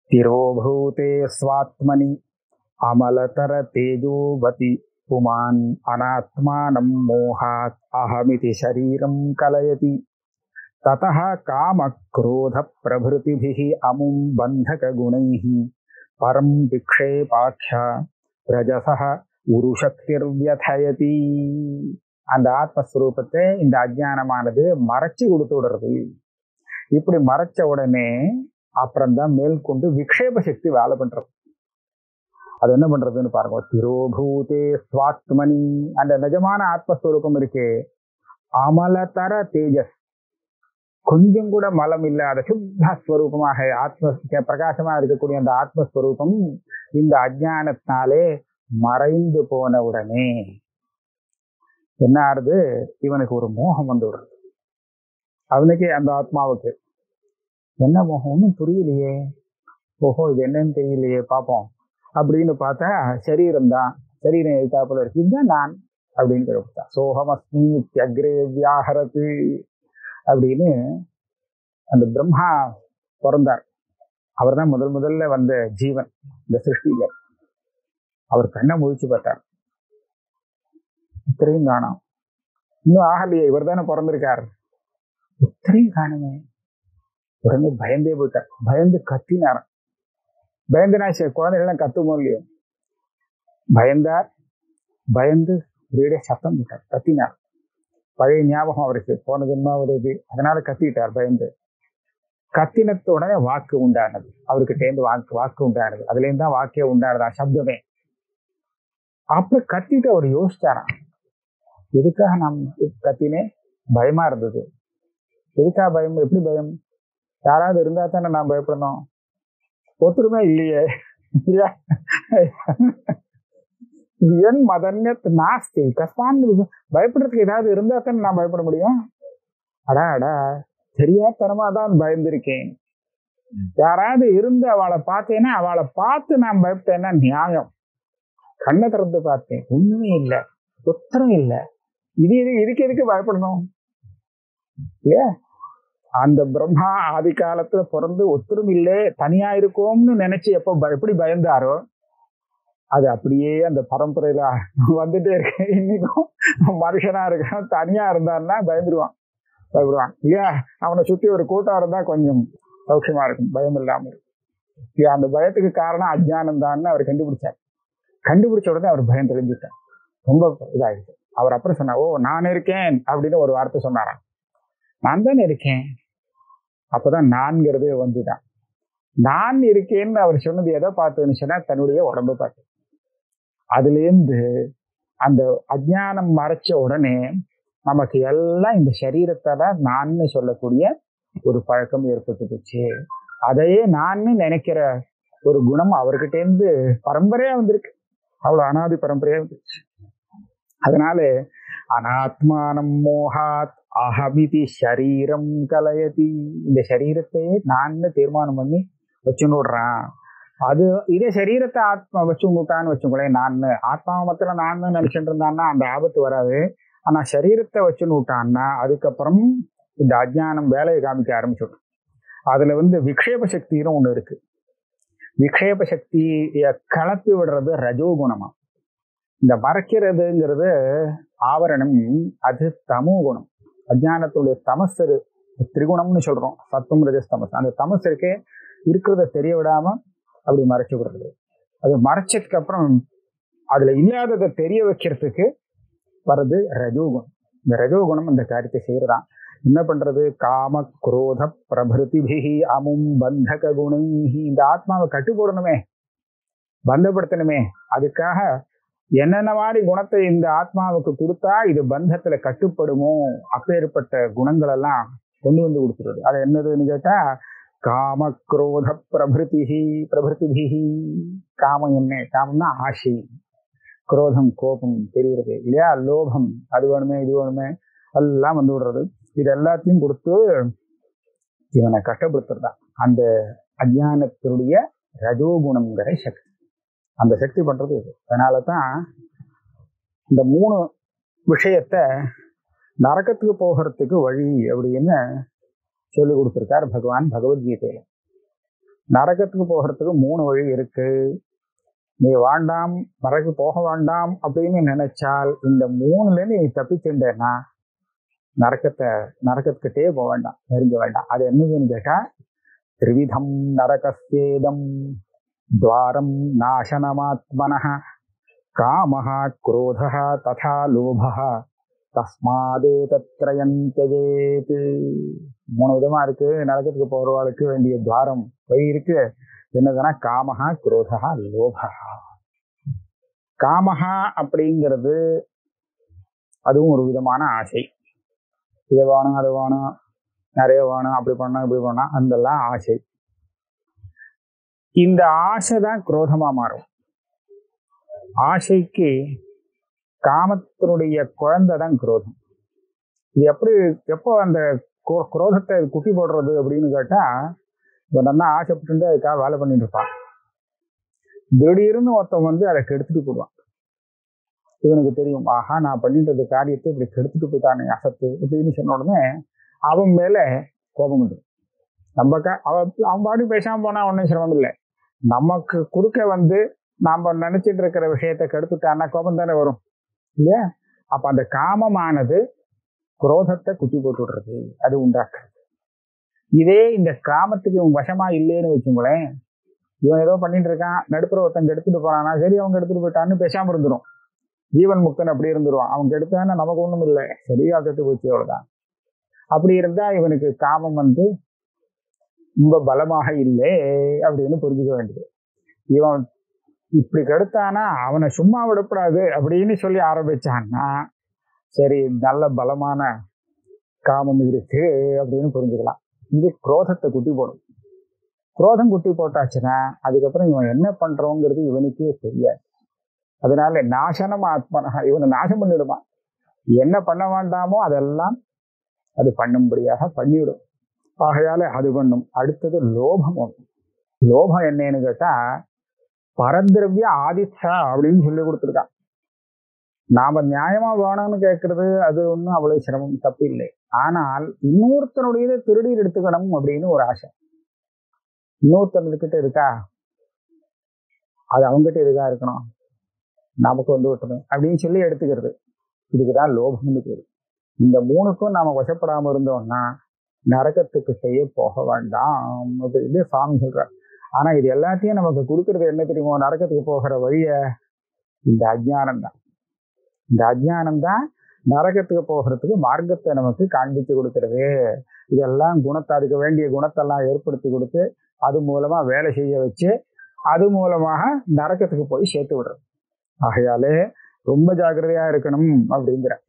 तिरोभूते स्वात्मनि अमलतर तेजोवति पुमान् अनात्मानं मोहात् अहमिति शरीरं कलयति ततः कामक्रोधप्रभृतिभिः अमुं बन्धकगुणैः परं विक्षेपाख्या रजसः உருசக்திர்வியதயதி அந்த ஆத்மஸ்வரூபத்தை இந்த அஜ்ஞானமானது மறைச்சு கொடுத்து விடுறது இப்படி மறைச்ச உடனே அப்புறம்தான் மேற்கொண்டு விக்ஷேப சக்தி வேலை பண்றது அது என்ன பண்றதுன்னு பாருங்க திரோபூதே ஸ்வாத்மனி அந்த நிஜமான ஆத்மஸ்வரூபம் இருக்கே அமலதர தேஜஸ் கொஞ்சம் கூட மலம் இல்லாத சுத்த ஸ்வரூபமாக ஆத்ம பிரகாசமா இருக்கக்கூடிய அந்த ஆத்மஸ்வரூபம் இந்த அஜ்ஞானத்தினாலே மறைந்து போன உடனே என்ன ஆறுது இவனுக்கு ஒரு மோகம் வந்து விடுறது அவனுக்கே அந்த ஆத்மாவுக்கு என்ன மோகம் ஒன்றும் புரியலையே ஓஹோ இது என்னன்னு தெரியலையே பார்ப்போம் அப்படின்னு பார்த்தா சரீரம் தான் சரீரம் எழுத்தாப்புல இருக்கு இதுதான் நான் அப்படின்னு கொடுத்தா சோகமஸ்மி அக்ரே வியாகரத்து அப்படின்னு அந்த பிரம்மா பிறந்தார் அவர் தான் முதல் முதல்ல வந்த ஜீவன் இந்த சிருஷ்டியில அவர் கண்ணை முழிச்சு பார்த்தார் இத்தனையும் காணோம் இன்னும் ஆகலையே இவர் தானே பிறந்திருக்கார் இத்தனையும் காணுமே உடனே பயந்தே போயிட்டார் பயந்து கத்தினார் பயந்துனா சரி குழந்தைகள்லாம் கத்துமோ இல்லையோ பயந்தார் பயந்து ஒரே சத்தம் போட்டார் கத்தினார் பழைய ஞாபகம் அவருக்கு போன ஜென்மாவது இது அதனால கத்திட்டார் பயந்து கத்தினத்து உடனே வாக்கு உண்டானது அவருக்கு தேர்ந்து வாக்கு வாக்கு உண்டானது அதுல இருந்து தான் வாக்கே உண்டானதா சப்தமே அப்ப கத்திட்டு அவர் யோசிச்சாராம் எதுக்காக நாம் கத்தினேன் பயமா இருந்தது எதுக்காக பயம் எப்படி பயம் யாராவது இருந்தா தானே நான் பயப்படணும் ஒத்துருமே இல்லையே இல்லையா என் மதன்யத் நாஸ்தி கஸ்மான் பயப்படுறதுக்கு ஏதாவது இருந்தா தானே நான் பயப்பட முடியும் அடா அடா தெரியாதனமா தான் பயந்திருக்கேன் யாராவது இருந்து அவளை பார்த்தேன்னா அவளை பார்த்து நான் பயப்பட்டேன்னா நியாயம் கண்ணை திறந்து பார்த்தேன் ஒண்ணுமே இல்லை ஒத்தரம் இல்லை இது இது இதுக்கு எதுக்கு பயப்படணும் இல்லையா அந்த பிரம்மா ஆதி காலத்துல பிறந்து ஒத்தரும் இல்லை தனியா இருக்கோம்னு நினைச்சு எப்போ ப- எப்படி பயந்தாரோ அது அப்படியே அந்த பரம்பரையில வந்துட்டே இருக்கு இன்னைக்கும் மனுஷனா இருக்கான் தனியா இருந்தான்னா பயந்துருவான் பயப்படுவான் இல்லையா அவனை சுத்தி ஒரு கூட்டம் இருந்தா கொஞ்சம் சௌக்கியமா இருக்கும் பயம் இல்லாம இருக்கும் இல்லையா அந்த பயத்துக்கு காரணம் அஜ்ஞானம் தான்னு அவர் கண்டுபிடிச்சார் கண்டுபிடிச்ச உடனே அவர் பயம் தெரிஞ்சுட்டார் ரொம்ப இதாயிடுச்சு அவர் அப்புறம் சொன்னார் ஓ நான் இருக்கேன் அப்படின்னு ஒரு வார்த்தை சொன்னாராம் நான் தானே இருக்கேன் அப்பதான் நான்கிறது வந்துதான் நான் இருக்கேன்னு அவர் சொன்னது எதை பார்த்துன்னு சொன்னா தன்னுடைய உடம்பை பார்த்து அதுலேருந்து அந்த அஜ்ஞானம் மறைச்ச உடனே நமக்கு எல்லாம் இந்த சரீரத்தால நான்னு சொல்லக்கூடிய ஒரு பழக்கம் ஏற்பட்டு போச்சு அதையே நான்னு நினைக்கிற ஒரு குணம் அவர்கிட்ட இருந்து பரம்பரையா வந்திருக்கு அவ்வளவு அனாதி பரம்பரையா வந்துருச்சு அதனால அனாத்மானம் மோகாத் அகமிதி சரீரம் கலயதி இந்த சரீரத்தையே நான்னு தீர்மானம் பண்ணி வச்சுன்னு விடுறான் அது இதே சரீரத்தை ஆத்மா வச்சு விட்டான்னு வச்சுக்கோங்களேன் நான் ஆத்மாவை மாத்திரம் நான் நினைச்சிட்டு இருந்தான்னா அந்த ஆபத்து வராது ஆனா சரீரத்தை வச்சுன்னு விட்டான்னா அதுக்கப்புறம் இந்த அஜ்ஞானம் வேலையை காமிக்க ஆரம்பிச்சிடும் அதுல வந்து விக்ஷேப சக்தின்னு ஒண்ணு இருக்கு விக்ஷேப சக்தியை கலப்பி விடுறது ரஜோகுணமா இந்த மறைக்கிறதுங்கிறது ஆவரணம் அது தமோ குணம் அஜ்ஞானத்துடைய தமஸ் இரு- திரிகுணம்னு சொல்றோம் சத்துவம் ரஜஸ் தமஸ் அந்த தமஸ் இருக்கே இருக்கிறத தெரிய விடாம அப்படி மறைச்சு விடுறது அது மறைச்சதுக்கு அப்புறம் அதுல இல்லாததை தெரிய வைக்கிறதுக்கு வர்றது ரஜோகுணம் இந்த ரஜோகுணம் இந்த காரியத்தை செய்யறதான் என்ன பண்றது காம குரோத பிரபிருதிபிகி அமும் பந்தக குணைஹி இந்த ஆத்மாவை கட்டு போடணுமே பந்தப்படுத்தணுமே அதுக்காக என்னென்ன மாதிரி குணத்தை இந்த ஆத்மாவுக்கு கொடுத்தா இது பந்தத்துல கட்டுப்படுமோ அப்பேற்பட்ட குணங்கள் எல்லாம் கொண்டு வந்து கொடுத்துருது அது என்னதுன்னு கேட்டா காம குரோத பிரபிருதிஹி பிரபிருதிபிகி காமம் என்ன காமம்னா ஆசை குரோதம் கோபம் தெரிகிறது இல்லையா லோபம் அது வேணுமே இது வேணுமே எல்லாம் வந்து விடுறது இது எல்லாத்தையும் கொடுத்து இவனை கஷ்டப்படுத்துறதா அந்த அஜானத்தினுடைய ரஜோகுணம்ங்கிற சக்தி அந்த சக்தி பண்றது இது அதனால தான் இந்த மூணு விஷயத்த நரக்கத்துக்கு போகிறதுக்கு வழி அப்படின்னு சொல்லி கொடுத்துருக்கார் பகவான் பகவத்கீதையில நரகத்துக்கு போகிறதுக்கு மூணு வழி இருக்கு நீ வேண்டாம் நரகு போக வேண்டாம் அப்படின்னு நினைச்சால் இந்த மூணுல இருந்து நீ தப்பிச்சுட்டேன்னா நரக்கத்தை நரக்கத்துக்கிட்டே போக வேண்டாம் நெருங்க வேண்டாம் அது என்னதுன்னு கேட்டா திரிவிதம் நரகஸ்வேதம் துவாரம் நாசனமாத்மனः காமः क्रोधः तथा லோபः தஸ்மாதே தத்ரயம் தியஜேத் மூணு விதமா இருக்கு நரகத்துக்கு போறவாளுக்கு வேண்டிய துவாரம் வழி இருக்கு என்னதுன்னா காமஹா குரோதா லோபா காமஹா அப்படிங்கிறது அதுவும் ஒரு விதமான ஆசை இதை வேணும் அது வேணும் நிறைய வேணும் அப்படி பண்ணணும் இப்படி பண்ணணும் அதெல்லாம் ஆசை இந்த ஆசை தான் குரோதமா மாறும் ஆசைக்கு காமத்தினுடைய குழந்தை தான் குரோதம் இது எப்படி எப்போ அந்த குரோ- குரோதத்தை குட்டி போடுறது அப்படின்னு கேட்டா இப்போ நல்லா ஆசைப்பட்டு அதுக்காக வேலை பண்ணிட்டு இருப்பான் திடீர்னு ஒருத்தன் வந்து அதை கெடுத்துட்டு போடுவான் இவனுக்கு தெரியும் ஆஹா நான் பண்ணிட்டு இருந்த காரியத்தை இப்படி கெடுத்துட்டு போயிட்டானே அசத்து அப்படின்னு சொன்ன உடனே அவன் மேல கோபம் உண்டு நம்ம க அவன் அவன் பாடி பேசாம போனா ஒன்றும் சிரமம் இல்லை நமக்கு குறுக்க வந்து நாம நினைச்சிட்டு இருக்கிற விஷயத்தை கெடுத்துட்டான்னா கோபம் தானே வரும் இல்லையா அப்ப அந்த காமமானது குரோதத்தை குட்டி போட்டு விடுறது அது உண்டாக்குறது இதே இந்த காமத்துக்கு இவன் வசமா இல்லைன்னு வச்சுங்களேன் இவன் ஏதோ பண்ணிட்டு இருக்கான் நடுப்புற ஒருத்தன் எடுத்துட்டு போறானா சரி அவங்க எடுத்துட்டு போயிட்டான்னு பேசாம இருந்துரும் ஜீவன் முக்தன் அப்படி இருந்துருவான் அவன் கெடுத்தான்னா நமக்கு ஒண்ணும் இல்லை சரியா கெட்டு போச்சு அவ்வளவுதான் அப்படி இருந்தா இவனுக்கு காமம் வந்து ரொம்ப பலமாக இல்லை அப்படின்னு புரிஞ்சுக்க வேண்டியது இவன் இப்படி கெடுத்தானா அவனை சும்மா விடக்கூடாது அப்படின்னு சொல்லி ஆரம்பிச்சான்னா சரி நல்ல பலமான காமம் இருக்கு அப்படின்னு புரிஞ்சுக்கலாம் இது குரோதத்தை குட்டி போடும் குரோதம் குட்டி போட்டாச்சுன்னா அதுக்கப்புறம் இவன் என்ன பண்றோங்கிறது இவனுக்கே தெரியாது அதனால நாசனம் ஆத்மனக இவனை நாசம் பண்ணிடுவான் என்ன பண்ண வேண்டாமோ அதெல்லாம் அது பண்ணும்படியாக பண்ணிவிடும் ஆகையால அது பண்ணும் அடுத்தது லோபம் ஒன்று லோபம் என்னன்னு கேட்டா பரந்திரவிய ஆதித்யா அப்படின்னு சொல்லி கொடுத்துருக்கான் நாம நியாயமா வேணும்னு கேட்கறது அது ஒன்றும் அவ்வளவு சிரமம் தப்பு இல்லை ஆனால் இன்னொருத்தனுடையதை திருடி எடுத்துக்கணும் அப்படின்னு ஒரு ஆசை இன்னொருத்தனுக்கிட்ட இருக்கா அது அவங்ககிட்ட இருக்கா இருக்கணும் நமக்கு வந்து விட்டுமே அப்படின்னு சொல்லி எடுத்துக்கிறது இதுக்குதான் லோபம்னு பேரு இந்த மூணுக்கும் நாம வசப்படாம இருந்தோம்னா நரகத்துக்கிட்டயே போக வேண்டாம் அப்படின்னு சாமி சொல்றார் ஆனா இது எல்லாத்தையும் நமக்கு கொடுக்கறது என்ன தெரியுமோ நரகத்துக்கு போகிற வழிய இந்த அஜ்ஞானம் தான் இந்த அஜ்ஞானம் தான் நரகத்துக்கு போகிறதுக்கு மார்க்கத்தை நமக்கு காண்பித்து கொடுக்கிறது இதெல்லாம் குணத்தை அதுக்கு வேண்டிய குணத்தெல்லாம் ஏற்படுத்தி கொடுத்து அது மூலமா வேலை செய்ய வச்சு அது மூலமாக நரகத்துக்கு போய் சேர்த்து விடுறது ஆகையாலே ரொம்ப ஜாக்கிரதையா இருக்கணும் அப்படிங்கிற